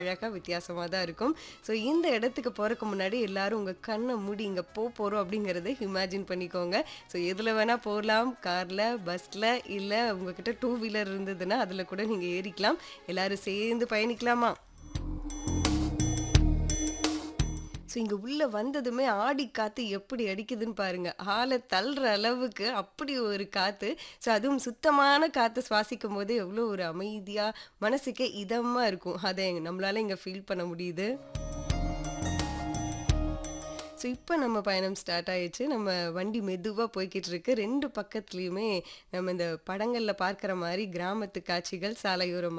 அழகா வித்தியாசமா தான் இருக்கும். ஸோ இந்த இடத்துக்கு போறக்கு முன்னாடி எல்லாரும் உங்க கண்ண மூடி இங்க போ போறோம் அப்படிங்கிறத இமேஜின் பண்ணிக்கோங்க. ஸோ எதுல வேணா போலாம். கார்ல, பஸ்ல இல்ல உங்ககிட்ட டூ வீலர் இருந்ததுன்னா அதுல கூட நீங்க ஏறிக்கலாம். எல்லாரும் சேர்ந்து பயணிக்கலாமா? ஸோ இங்க உள்ள வந்ததுமே ஆடி காத்து எப்படி அடிக்குதுன்னு பாருங்க. ஆள தள்ளுற அளவுக்கு அப்படி ஒரு காத்து. ஸோ அதுவும் சுத்தமான காத்த சுவாசிக்கும்போது எவ்வளோ ஒரு அமைதியா, மனசுக்கே இதமா இருக்கும். அத நம்மளால இங்க ஃபீல் பண்ண முடியுது. ஸோ இப்ப நம்ம பயணம் ஸ்டார்ட் ஆயிருச்சு. நம்ம வண்டி மெதுவா போய்க்கிட்டு இருக்கு. 2 பக்கத்துலயுமே நம்ம இந்த படங்கள்ல பார்க்குற மாரி கிராமத்து காட்சிகள், சாலையோர